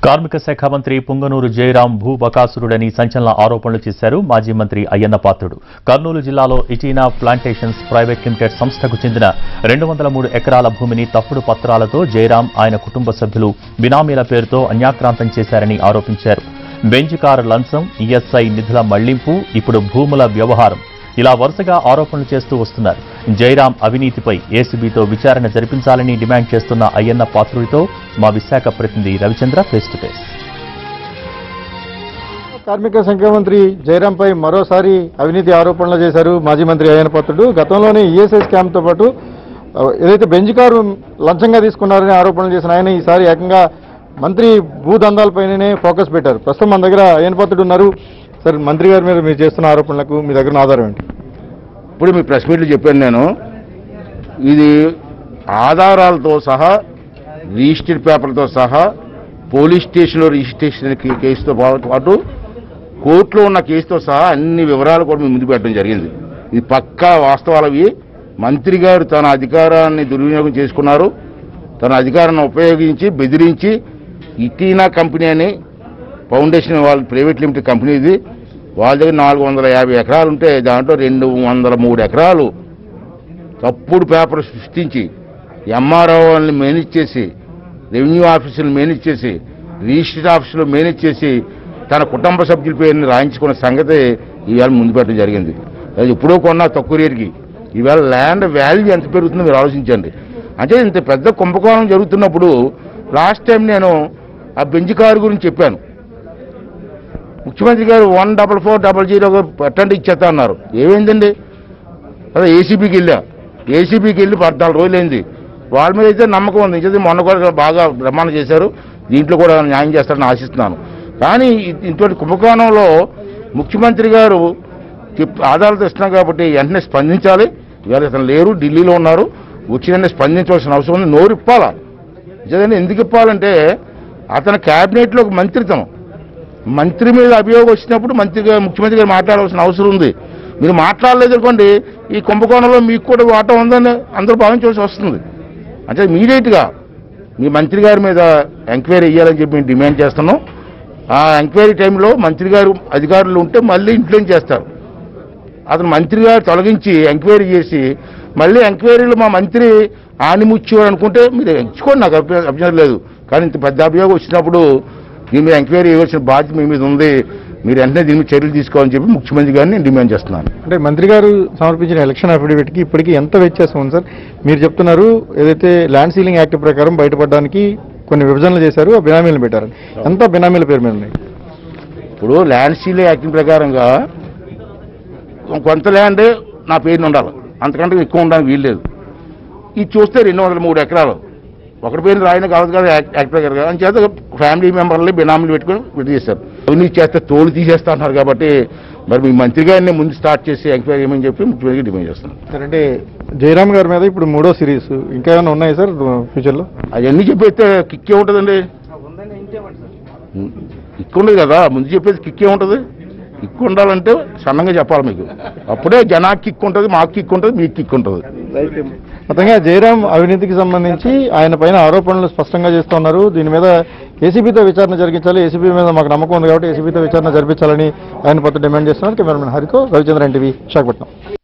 కార్మిక శాఖ మంత్రి పుంగనూరు జయరాం భూ బకాసురుడని సంచలన ఆరోపణలు చేశారు మాజీ మంత్రి అయ్యన్న పాత్రుడు కర్నూలు జిల్లాలో ఇటీనా ప్లాంటేషన్స్ ప్రైవేట్ లిమిటెడ్ సంస్థకు చెందిన రెండు వందల మూడు ఎకరాల భూమిని తప్పుడు పత్రాలతో జయరాం ఆయన కుటుంబ సభ్యులు బినామీల పేరుతో అన్యాక్రాంతం చేశారని ఆరోపించారు బెంచ్ కారు లంచం ఈఎస్ఐ నిధుల మళ్లింపు ఇప్పుడు భూముల వ్యవహారం ఇలా వరుసగా ఆరోపణలు చేస్తూ వస్తున్నారు జయరాం అవినీతిపై ఏసీబీతో విచారణ జరిపించాలని డిమాండ్ చేస్తున్న అయ్యన్న పాత్రుడితో మా విశాఖ ప్రతినిధి రవిచంద్ర ఫేస్ టు ఫేస్ కార్మిక శాఖ మంత్రి జయరాంపై మరోసారి అవినీతి ఆరోపణలు చేశారు మాజీ మంత్రి అయ్యన పాత్రుడు గతంలోనే ఈఎస్ఐ స్కామ్ తో పాటు ఆ, ఏదైతే బెంజ్ కారు లంచంగా తీసుకున్నారని ఆరోపణలు చేసిన ఆయన ఈసారి ఏకంగా మంత్రి భూదందాలపైనే ఫోకస్ పెట్టారు ప్రస్తుతం మన దగ్గర అయ్యన పాత్రుడు ఉన్నారు సార్ మంత్రి గారి మీద మీరు చేస్తున్న ఆరోపణలకు మీ దగ్గర ఉన్న ఆధారం ఏంటి ఇప్పుడు మీ ప్రెస్ మీట్లో చెప్పాను నేను ఇది ఆధారాలతో సహా రిజిస్టర్డ్ పేపర్తో సహా పోలీస్ స్టేషన్లో రిజిస్ట్రేషన్ కే- కేసుతో పా- పాటు కోర్టులో ఉన్న కేసుతో సహా అన్ని వివరాలు కూడా మేము ముందు పెట్టడం జరిగింది ఇది పక్కా వాస్తవాలవి మంత్రి గారు తన అధికారాన్ని దుర్వినియోగం చేసుకున్నారు తన అధికారాన్ని ఉపయోగించి బెదిరించి ఇటీనా కంపెనీ అని ఫౌండేషన్ వాళ్ళ ప్రైవేట్ లిమిటెడ్ కంపెనీ ఇది వాళ్ళ దగ్గర నాలుగు వందల యాభై ఎకరాలు ఉంటే దాంట్లో రెండు వందల మూడు ఎకరాలు తప్పుడు పేపర్ సృష్టించి ఎంఆర్ఓ వాళ్ళని మేనేజ్ చేసి రెవెన్యూ ఆఫీసులు మేనేజ్ చేసి రిజిస్టర్ ఆఫీసులు మేనేజ్ చేసి తన కుటుంబ సభ్యుల పేరుని రాయించుకున్న సంగతి ఈవేళ ముందు పెట్టడం జరిగింది అది ఎప్పుడో కొన్నా తక్కువ రేటుకి ఈవేళ ల్యాండ్ వాల్యూ ఎంత పెరుగుతుందో మీరు ఆలోచించండి అంటే ఇంత పెద్ద కుంభకోణం జరుగుతున్నప్పుడు లాస్ట్ టైం నేను ఆ బెంచ్ కారు గురించి చెప్పాను ముఖ్యమంత్రి గారు one double four double zero పెట్టండి ఇచ్చేస్తా అన్నారు ఏమైందండి అదే ఏసీబీకి వెళ్ళా ఏసీబీకి వెళ్ళి పద్నాలుగు రోజులైంది వాళ్ళ మీద అయితే నమ్మకం ఉంది నిజంగా మొన్న కూడా బాగా బ్రహ్మాండం చేశారు దీంట్లో కూడా న్యాయం చేస్తారని ఆశిస్తున్నాను కానీ ఇ- ఇటువంటి కుంభకోణంలో ముఖ్యమంత్రి గారు చెప్- ఆధారాలు తెస్తున్నాం కాబట్టి వెంటనే స్పందించాలి ఇవాళ అతను లేరు ఢిల్లీలో ఉన్నారు వచ్చి వెంటనే స్పందించవలసిన అవసరం ఉంది నోరు ఇప్పాలా నిజంగా ఎందుకు ఇప్పాలంటే అతని క్యాబినెట్లో ఒక మంత్రితనం మంత్రి మీద అభియోగం వచ్చినప్పుడు మంత్రిగా ముఖ్యమంత్రి గారు మాట్లాడాల్సిన అవసరం ఉంది మీరు మాట్లాడలేదు అనుకోండి ఈ కుంభకోణంలో మీకు కూడా వాటా ఉందని అందరూ భావించవలసి వస్తుంది అంటే ఇమీడియట్గా మీ మంత్రి గారి మీద ఎంక్వైరీ ఇవ్వాలని చెప్పి మేము డిమాండ్ చేస్తున్నాం ఆ ఎంక్వైరీ టైంలో మంత్రి గారు అధికారులు ఉంటే మళ్ళీ ఇన్ఫ్లుయెన్స్ చేస్తారు అతను మంత్రి గారు తొలగించి ఎంక్వైరీ చేసి మళ్ళీ ఎంక్వైరీలో మా మంత్రి ఆనిముచ్చు అనుకుంటే మీరు ఎంచుకోండి నాకు అభ్య- అభ్యంతరం లేదు కానీ ఇంత పెద్ద అభియోగం వచ్చినప్పుడు దీని మీద ఎంక్వైరీ ఇవ్వాల్సిన బాధ్యత మీ మీద ఉంది మీరు వెంటనే దీని మీద చర్యలు తీసుకోవాలని చెప్పి ముఖ్యమంత్రి గారిని నేను డిమాండ్ చేస్తున్నాను అంటే మంత్రి గారు సమర్పించిన ఎలక్షన్ అఫిడవిట్ కి ఇప్పటికీ ఎంత వ్యత్యాసం ఉంది సార్ మీరు చెప్తున్నారు ఏదైతే ల్యాండ్ సీలింగ్ యాక్ట్ ప్రకారం బయటపడడానికి కొన్ని విభజనలు చేశారు ఆ బినామీలను పెట్టారు ఎంత బినామీల పేరు మీద ఉన్నాయి ఇప్పుడు ల్యాండ్ సీల్ యాక్టింగ్ ప్రకారంగా కొంత ల్యాండ్ నా పేరుని ఉండాలి అంతకంటే ఎక్కువ ఉండడానికి వీల్లేదు ఇది చూస్తే రెండు వందల మూడు ఎకరాలు ఒకటి పేరు రాయన కాదు కదా యాక్ట్ యాక్ట్ ప్రకారం అని చేత ఫ్యామిలీ మెంబర్లు బినామీలు పెట్టుకొని విడి చేస్తారు అవినీతి చేస్తే తోలు తీసేస్తా అంటున్నారు కాబట్టి మరి మీ మంత్రి గారిని ముందు స్టార్ట్ చేసి ఎంక్వైరీ చేయమని చెప్పి ముఖ్యమంత్రికి డిమాండ్ చేస్తున్నాను సార్ అంటే జయరామ్ గారి మీద ఇప్పుడు మూడో సిరీస్ ఇంకా ఏమైనా ఉన్నాయి సార్ ఫ్యూచర్లో అవన్నీ చెప్పేస్తే కిక్కే ఉంటుందండి కిక్ ఉండదు కదా ముందు చెప్పేది కిక్కే ఉంటుంది కిక్ ఉండాలంటే సన్నంగా చెప్పాలి మీకు అప్పుడే జనాకి కిక్ ఉంటుంది మాకు కిక్ ఉంటుంది మీకు కిక్ ఉంటుంది మొత్తంగా జయరాం అవినీతికి సంబంధించి ఆయన పైన ఆరోపణలు స్పష్టంగా చేస్తున్నారు దీని మీద ఏసీబీతో విచారణ జరిగించాలి ఏసీబీ మీద మాకు నమ్మకం ఉంది కాబట్టి ఏసీబీతో విచారణ జరిపించాలని ఆయన పట్ల డిమాండ్ చేస్తున్నారు కెమెరామెన్ హరితో రవిచంద్ర ఎన్టీవీ విశాఖపట్నం